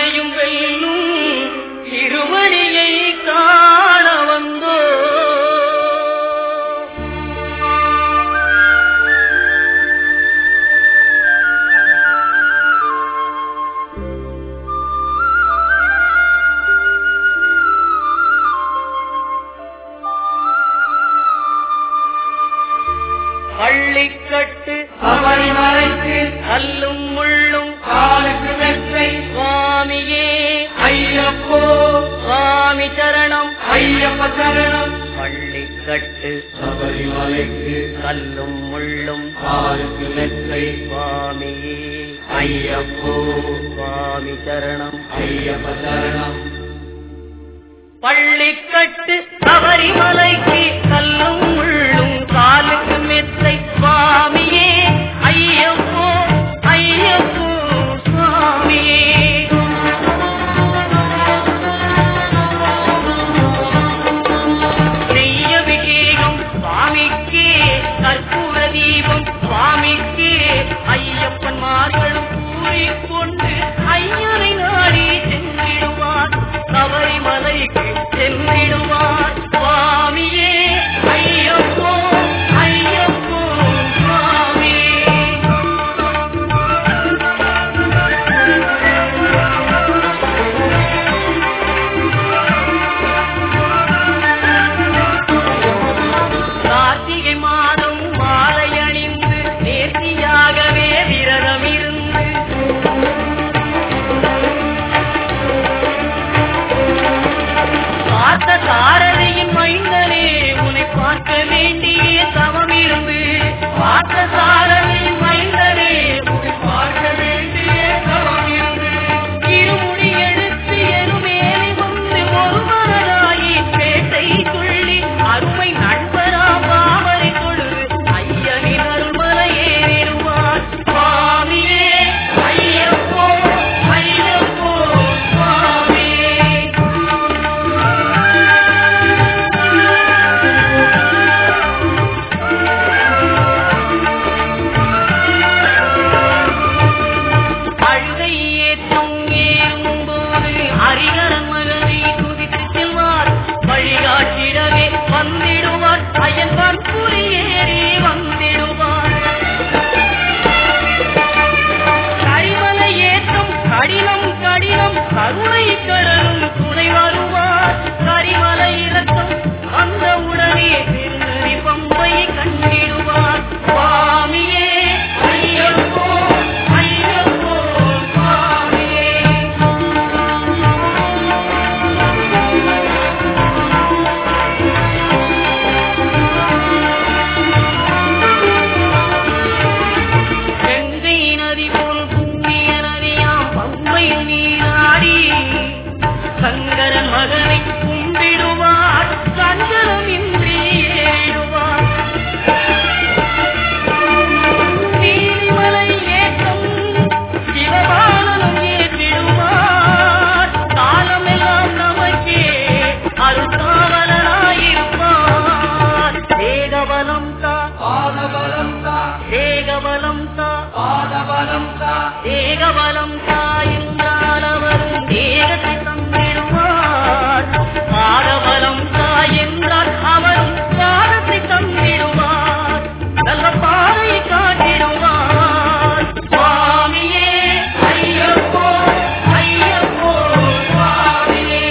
யாவையும் வெல்லும் திருவடியை காண வந்தோ பள்ளிக்கட்டு சபரிமலைக்கு கல்லும் முள்ளும் காலுக்கு வெற்றை சுவாமியே ஐயப்போ சுவாமி சரணம் ஐயப்ப சரணம் பள்ளிக்கட்டு சபரிமலைக்கு கல்லும் முள்ளும் காலுக்கு வெற்றை சுவாமியே ஐயப்போ சுவாமி சரணம் ஐயப்ப சரணம் பள்ளிக்கட்டு சபரிமலைக்கு கல்லும் முள்ளும் காலுக்கு மெத்தை சுவாமியே ஐயப்போ ஐயப்போ சுவாமியே நெய்யபிஷேகம் சுவாமிக்கே கற்பூர தீபம் சுவாமிக்கே ஐயப்பன் மார்களும் கூறிக்கொண்டு ஐயனை நாடி சென்றிடுவார் சபரிமலைக்கு சென்றிடுவார் சுவாமியே ஐயப்போ ஐயப்போ சுவாமியே கார்த்திகை மாதம் மாலை அணிந்து நேர்த்தியாகவே விரதம் இருந்து பார்த்த சாரதியின் மைந்தனே உன்னை பார்க்க வேண்டிய தவம் இருந்து பார்த்த சாரதியின் மைந்தனே உன்னை பார்க்க வேண்டிய தவம் இருந்து இருமுடி எடுத்து எருமேலி வந்து ஒரு மனதாயி பேட்டை சொல்லி அருமை நண்பரா பாவரை தொழுது ஐயனின் அருள்மலை ஏறிடுவார் சுவாமியே ஐயப்போ ஐயப்போ சுவாமியே அழுகை ஏற்றும் ஏறும்போது ஹரிகரன் மகனை துதித்து செல்வார் வழிகாட்டிடவே வந்திடுவார் அயன் பற்புலி ஏறி வந்திடுவார் கரிமலை ஏற்றும் கடினம் கடினம் கருணை கடலும் துணை வருவார் கரிமலை இறக்கம் அந்த உடனே திருநெறி பம்பை கண்டிடுவார் சுவாமியே ஐயப்போ ஐயப்போ சுவாமியே கங்கை நதி போல் புண்ணிய நதியாம் பம்பை நீராடி சங்கரன் மகனை கும்பிடுவார் சஞ்சலமின்றி ஏறிடுவார் நீலிமலை ஏற்றம் சிவபாலனும் ஏற்றிடுவார் காலமெல்லாம் நமக்கே அருள்காவலனாயிருப்பார் தேகபலம் தா பாதபலம் தா தேகபலம் தா பாதபலம் தா தேகபலம் தாயின்றால் அவரும் தேகத்தை தந்திடுவார் பாதபலம் தாயென்றால் அவரும் பாதத்தை தந்திடுவார் நல்ல பாதை காட்டிடுவார் சுவாமியே ஐயப்போ ஐயப்போ சுவாமியே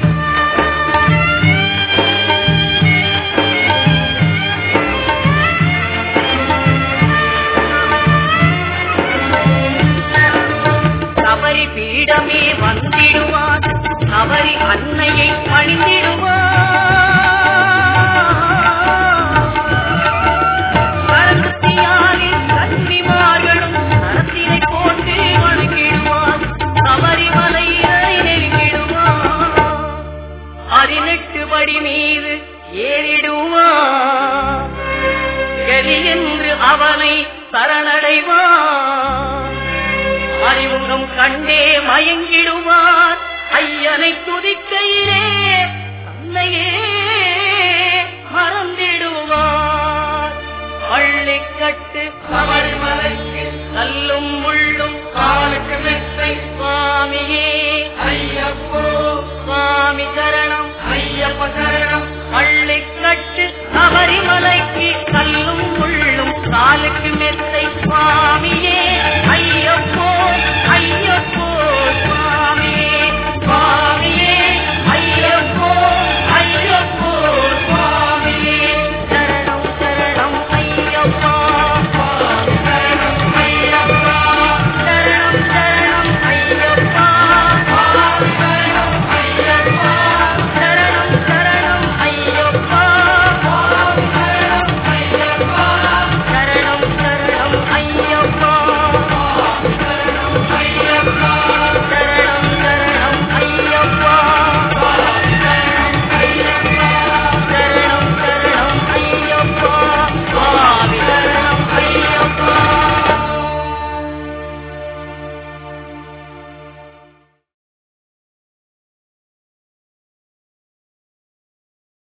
சபரி பீடமே வந்திடுவார் சபரி அன்னையை பணிந்திடுவார் சரஸ்வதியாரின் கன்னிமார்களும் சரத்தினை போட்டு வணங்கிடுவார் சபரிமலையை நெருங்கிடுவார் பதினெட்டு படி மீது ஏறிடுவார் கலி என்று அவனை சரணடைவார் அறிமுகம் கண்டே மயங்கிடுவார் ஐயனை துதிக்கையிலே தன்னையே மறந்திடுவார் பள்ளிக்கட்டு சபரிமலைக்கு கல்லும் முள்ளும் காலுக்கு வெற்றை சுவாமியே சரணம் பள்ளிக்கட்டு சபரிமலைக்கு கல்லு